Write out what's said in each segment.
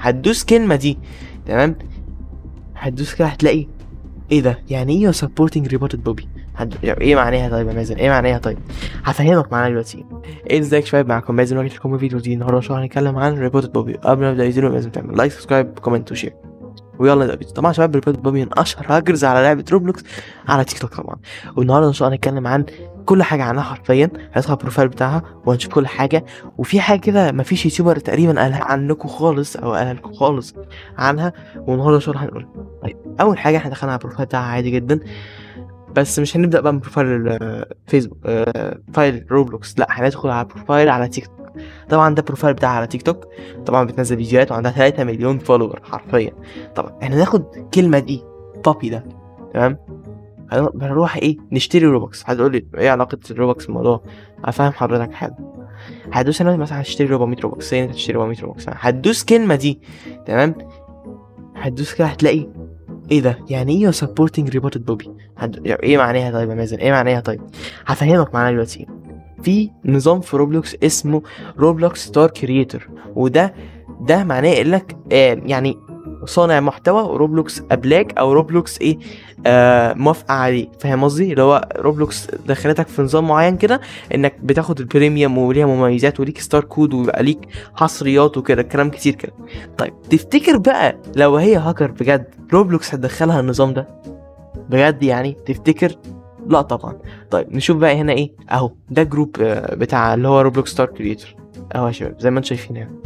هتدوس كلمه دي تمام هتدوس كده هتلاقي ايه ده يعني ايه سبورتنج ريبورتد بوبي يعني ايه معناها طيب يا مازن ايه معناها طيب هفهمك معناها دلوقتي ايه ازيك شباب معاكم مازن واجي لكم فيديو جديد النهارده ان شاء الله هنتكلم عن ريبورتد بوبي قبل ما نبدا الفيديو لازم تعمل لايك سبسكرايب كومنت وشير ويلا نبدا طبعا يا شباب ريبورتد بوبي من اشهر هاكرز على لعبه روبلوكس على تيك توك طبعا والنهارده ان شاء الله هنتكلم عن كل حاجه عنها حرفيا هندخل البروفايل بتاعها وهنشوف كل حاجه وفي حاجه كده مفيش يوتيوبر تقريبا قالها عنكم خالص او قالها لكم خالص عنها والنهارده ان شاء الله هنقول طيب اول حاجه احنا دخلنا على البروفايل بتاعها عادي جدا بس مش هنبدا بقى من بروفايل فيسبوك آه، فايل روبلوكس لا هندخل على بروفايل على تيك توك طبعا ده البروفايل بتاعها على تيك توك طبعا بتنزل فيديوهات وعندها 3 مليون فولور حرفيا طبعا احنا ناخد كلمه دي بابي ده تمام هنروح ايه نشتري روبوكس هتقول لي ايه علاقه الروبوكس بالموضوع هفهم حضرتك حاجه هتدوس هنا مثلا هتشتري 400 روبوكس زي انت تشتري 400 روبوكس هتدوس كلمه دي تمام هتدوس كده هتلاقي ايه ده يعني ايه سبورتنج ريبورتد بوبي يعني ايه معناها طيب يا مازن ايه معناها طيب هفهمك معناها دلوقتي في نظام في روبلوكس اسمه روبلوكس ستار كرييتور وده ده معناه يقول لك آه يعني صانع محتوى روبلوكس ابلاك او روبلوكس ايه آه موافقه عليه فاهم قصدي اللي هو روبلوكس دخلتك في نظام معين كده انك بتاخد البريميوم وليها مميزات وليك ستار كود ويبقى ليك حصريات وكده كلام كتير كده طيب تفتكر بقى لو هي هاكر بجد روبلوكس هتدخلها النظام ده بجد يعني تفتكر لا طبعا طيب نشوف بقى هنا ايه اهو ده جروب آه بتاع اللي هو روبلوكس ستار كريتور اهو يا شباب زي ما انتم شايفين هنا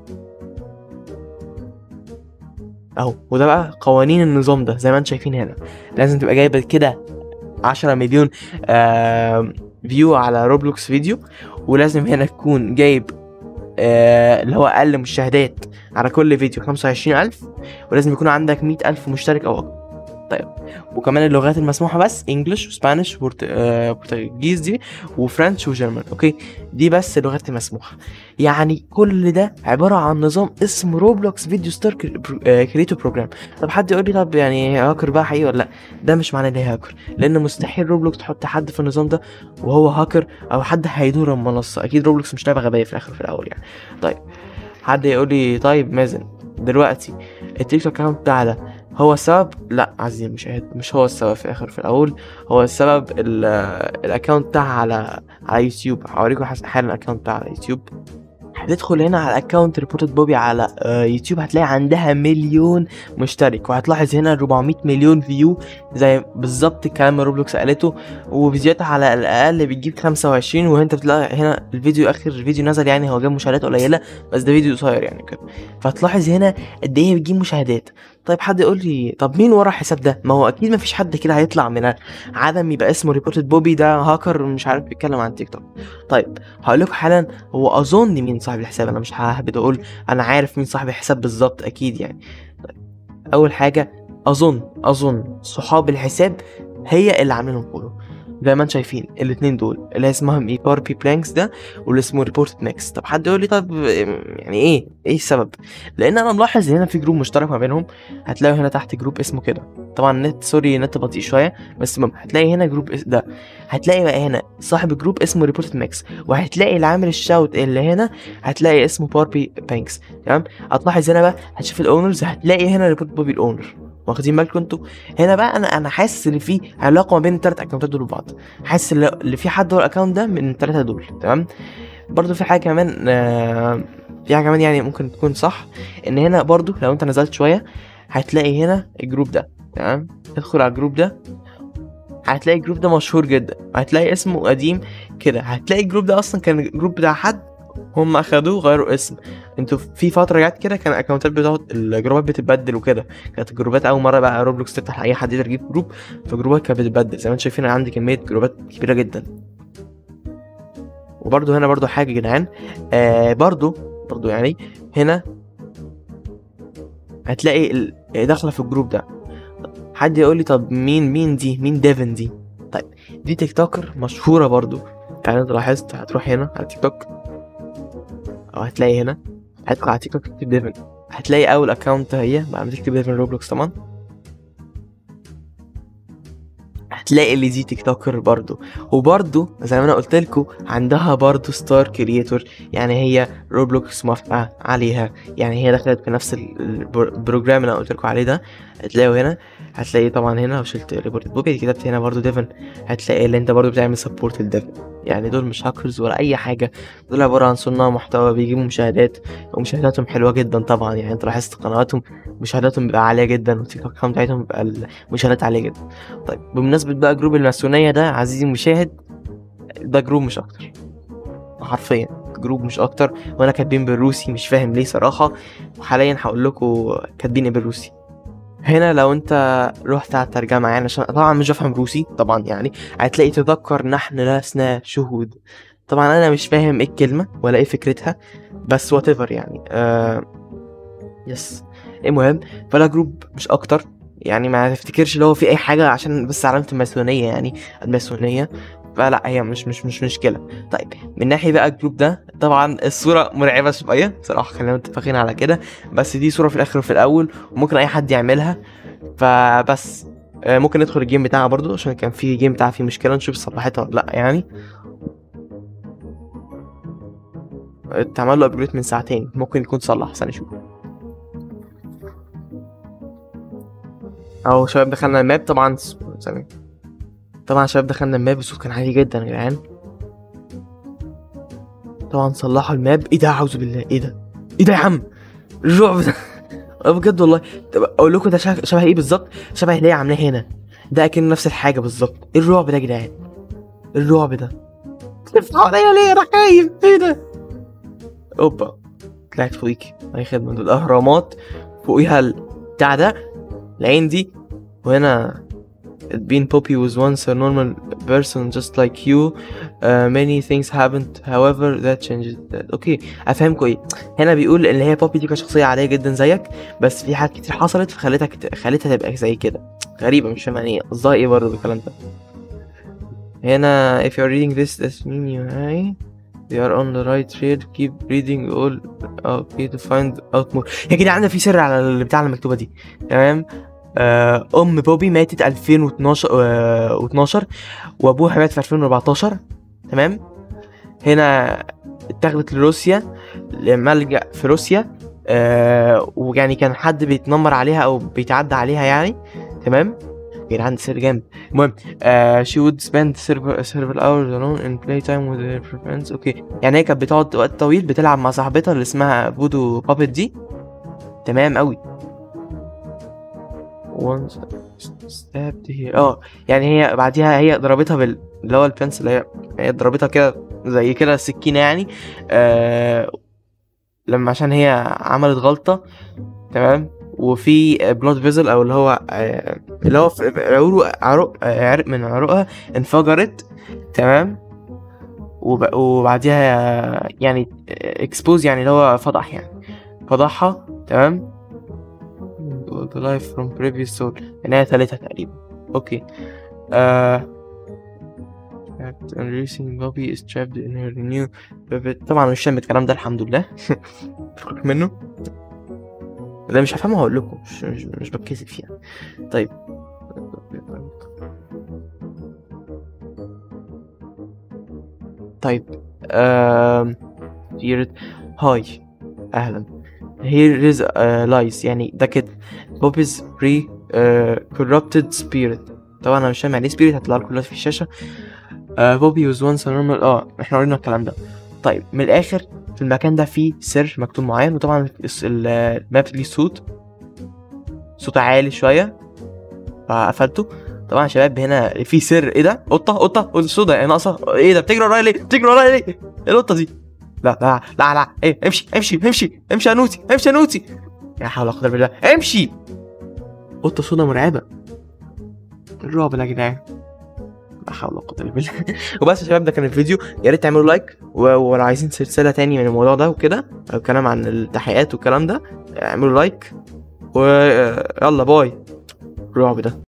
اهو وده بقى قوانين النظام ده زي ما انتم شايفين هنا لازم تبقى جايبه كده 10 مليون آه فيو على روبلوكس فيديو ولازم هنا تكون جايب آه اللي هو اقل مشاهدات على كل فيديو 25000 ولازم يكون عندك 100000 مشترك او اكتر طيب وكمان اللغات المسموحه بس انجلش وسبانيش وبرتغيز دي وفرنش وجرمان اوكي دي بس اللغات المسموحه يعني كل ده عباره عن نظام اسمه روبلوكس فيديو ستار كريتو بروجرام طب حد يقول لي طب يعني هاكر بقى حقيقي ولا لا ده مش معناه ان هي هاكر لان مستحيل روبلوكس تحط حد في النظام ده وهو هاكر او حد هيدور المنصه اكيد روبلوكس مش لعبه غبيه في الاخر في الاول يعني طيب حد يقول لي طيب مازن دلوقتي التيك توك اكونت بتاع ده هو السبب لا عزيزي المشاهد مش هو السبب في الاخر في الاول هو السبب الاكونت بتاعها على على يوتيوب هوريكم حالا الاكونت بتاعها على يوتيوب هتدخل هنا على الاكونت ريبورتد بوبي على يوتيوب هتلاقي عندها مليون مشترك وهتلاحظ هنا 400 مليون فيو زي بالظبط الكلام روبلوكس قالته وفيديوهاتها على الاقل بتجيب 25 وانت بتلاقي هنا الفيديو اخر الفيديو نزل يعني هو جاب مشاهدات قليله بس ده فيديو قصير يعني كده فتلاحظ هنا قد ايه بتجيب مشاهدات طيب حد يقول لي طب مين ورا الحساب ده ما هو اكيد ما فيش حد كده هيطلع من عدم يبقى اسمه ريبورتد بوبي ده هاكر مش عارف بيتكلم عن تيك توك طيب هقول لكم حالا هو اظن مين صاحب الحساب انا مش ههبد اقول انا عارف مين صاحب الحساب بالظبط اكيد يعني طيب اول حاجه اظن اظن صحاب الحساب هي اللي عاملين فولو زي ما انتم شايفين الاثنين دول اللي اسمهم ايه باربي بلانكس ده واللي اسمه ريبورتد ميكس طب حد يقول لي طب يعني ايه ايه السبب لان انا ملاحظ ان هنا في جروب مشترك ما بينهم هتلاقوا هنا تحت جروب اسمه كده طبعا النت سوري نت بطيء شويه بس المهم هتلاقي هنا جروب ده هتلاقي بقى هنا صاحب الجروب اسمه ريبورتد ميكس وهتلاقي اللي عامل الشاوت اللي هنا هتلاقي اسمه باربي بانكس تمام هتلاحظ هنا بقى هتشوف الاونرز هتلاقي هنا ريبورت بوبي الاونر واخدين بالكم انتوا هنا بقى انا انا حاسس ان في علاقه ما بين الثلاث اكونتات دول وبعض حاسس ان في حد هو الاكونت ده من الثلاثه دول تمام برضو في حاجه كمان آه في حاجه كمان يعني ممكن تكون صح ان هنا برضو لو انت نزلت شويه هتلاقي هنا الجروب ده تمام ادخل على الجروب ده هتلاقي الجروب ده مشهور جدا هتلاقي اسمه قديم كده هتلاقي الجروب ده اصلا كان الجروب بتاع حد هم اخدوه غيروا اسم انتوا في فتره جت كده كان الاكونتات بتاعت الجروبات بتتبدل وكده كانت الجروبات اول مره بقى روبلوكس تفتح اي حد يقدر يجيب جروب فالجروبات كانت بتتبدل زي ما انتم شايفين انا عندي كميه جروبات كبيره جدا وبرده هنا برده حاجه يا جدعان آه برده برده يعني هنا هتلاقي داخله في الجروب ده حد يقول لي طب مين مين دي مين ديفن دي طيب دي تيك توكر مشهوره برضو يعني انت لاحظت هتروح هنا على تيك توك او هتلاقي هنا هتدخل على تيك توك تكتب ديفن هتلاقي اول اكونت هي بعد ما تكتب ديفن روبلوكس طبعا هتلاقي اللي دي تيك توكر برضو وبرضو زي ما انا قلت لكم عندها برضو ستار كرييتور يعني هي روبلوكس موافقه عليها يعني هي دخلت في نفس ال- البر- البروجرام اللي انا قلت لكم عليه ده هتلاقوا هنا هتلاقي طبعا هنا لو شلت ريبورت بوبي كتبت هنا برضو ديفن هتلاقي اللي انت برضو بتعمل سبورت لديفن يعني دول مش هاكرز ولا اي حاجه دول عباره عن صناع محتوى بيجيبوا مشاهدات ومشاهداتهم حلوه جدا طبعا يعني انت لاحظت قنواتهم مشاهداتهم بيبقى عاليه جدا والتيك توك اكونت بتاعتهم بيبقى المشاهدات عاليه جدا طيب بمناسبه بقى جروب الماسونيه ده عزيزي المشاهد ده جروب مش اكتر حرفيا جروب مش اكتر وانا كاتبين بالروسي مش فاهم ليه صراحه وحاليا هقول لكم كاتبين ايه بالروسي هنا لو انت رحت على الترجمة يعني عشان طبعا مش بفهم روسي طبعا يعني هتلاقي تذكر نحن لسنا شهود طبعا انا مش فاهم ايه الكلمة ولا ايه فكرتها بس وات يعني آه يس المهم فلا جروب مش اكتر يعني ما تفتكرش اللي هو في اي حاجة عشان بس علامة الماسونية يعني الماسونية فلا هي مش مش مش مشكلة طيب من ناحية بقى الجروب ده طبعا الصورة مرعبة شوية صراحة خلينا متفقين على كده بس دي صورة في الاخر وفي الاول وممكن اي حد يعملها فبس آه، ممكن ندخل الجيم بتاعها برضو عشان كان في جيم بتاعها فيه مشكلة نشوف صلحتها ولا لا يعني اتعمل له ابجريد من ساعتين ممكن يكون صلح استنى نشوف اهو شباب دخلنا الماب طبعا س- ثانية طبعا شباب دخلنا الماب الصوت كان عالي جدا يا جدعان طبعا صلحوا الماب ايه ده اعوذ بالله ايه ده ايه ده يا عم الرعب ده آه بجد والله طب اقول لكم ده شبه, شبه ايه بالظبط شبه اللي هي عاملاه هنا ده اكن نفس الحاجه بالظبط ايه الرعب ده يا جدعان إيه الرعب ده تفتحوا عليا ليه انا خايف ايه ده اوبا طلعت فوقيكي اي خدمه دول اهرامات فوقيها البتاع ده العين دي وهنا being Poppy was once a normal person just like you uh, many things happened however that changed that اوكي افهمكم ايه هنا بيقول ان هي بوبي دي كانت شخصيه عاديه جدا زيك بس في حاجات كتير حصلت فخلتك خلتها تبقى زي كده غريبه مش فاهم يعني ايه قصدها ايه برضه بالكلام ده هنا if you're reading this this mean you hey they are on the right trail keep reading all okay to find out more يا جدعان في سر على البتاع المكتوبه دي تمام آه، ام بوبي ماتت 2012 آه، و12 وابوها مات في 2014 تمام هنا اتاخدت لروسيا لملجأ في روسيا آه ويعني كان حد بيتنمر عليها او بيتعدى عليها يعني تمام كان عندي سر جامد المهم آه she would spend several several hours alone in playtime with her friends اوكي يعني هي كانت بتقعد وقت طويل بتلعب مع صاحبتها اللي اسمها فودو بابت دي تمام قوي once stabbed here اه يعني هي بعديها هي ضربتها بال اللي هو البنسل هي هي ضربتها كده زي كده سكينة يعني آه لما عشان هي عملت غلطة تمام وفي بلود فيزل او اللي هو آه اللي هو في عروق عروق آه، عرق من عروقها انفجرت تمام وب- وبعديها يعني اكسبوز يعني اللي هو فضح يعني فضحها تمام the life from previous soul يعني هي ثالثة تقريبا اوكي آه That unreleasing Bobby is trapped in her new vivid طبعا مش فاهم الكلام ده الحمد لله فكك منه ده مش هفهمه هقول لكم مش مش, مش بتكسف فيها طيب طيب آم... here هاي اهلا here is uh, lies يعني ده كده Bobby's pre uh, corrupted spirit طبعا انا مش فاهم يعني ايه spirit هتطلع لكم دلوقتي في الشاشه uh, Bobby was once a normal اه احنا قرينا الكلام ده طيب من الاخر في المكان ده فيه سر مكتوب معين وطبعا الس- ال- الماب ليه صوت صوت عالي شويه فقفلته طبعا يا شباب هنا في سر ايه ده قطه قطه قطه سودا ايه ناقصه ايه ده بتجري ورايا ليه بتجري ورايا ليه ايه القطه دي لا لا لا لا ايه امشي امشي امشي امشي يا نوتي امشي يا نوتي يا حول ولا قوه الا بالله امشي قطه سودا مرعبه الرعب ده يا جدعان لا حول ولا قوه الا بالله وبس يا شباب ده كان الفيديو يا ريت تعملوا لايك و- ولو عايزين سلسله تاني من الموضوع ده وكده او كلام عن التحقيقات والكلام ده اعملوا لايك ويلا باي الرعب ده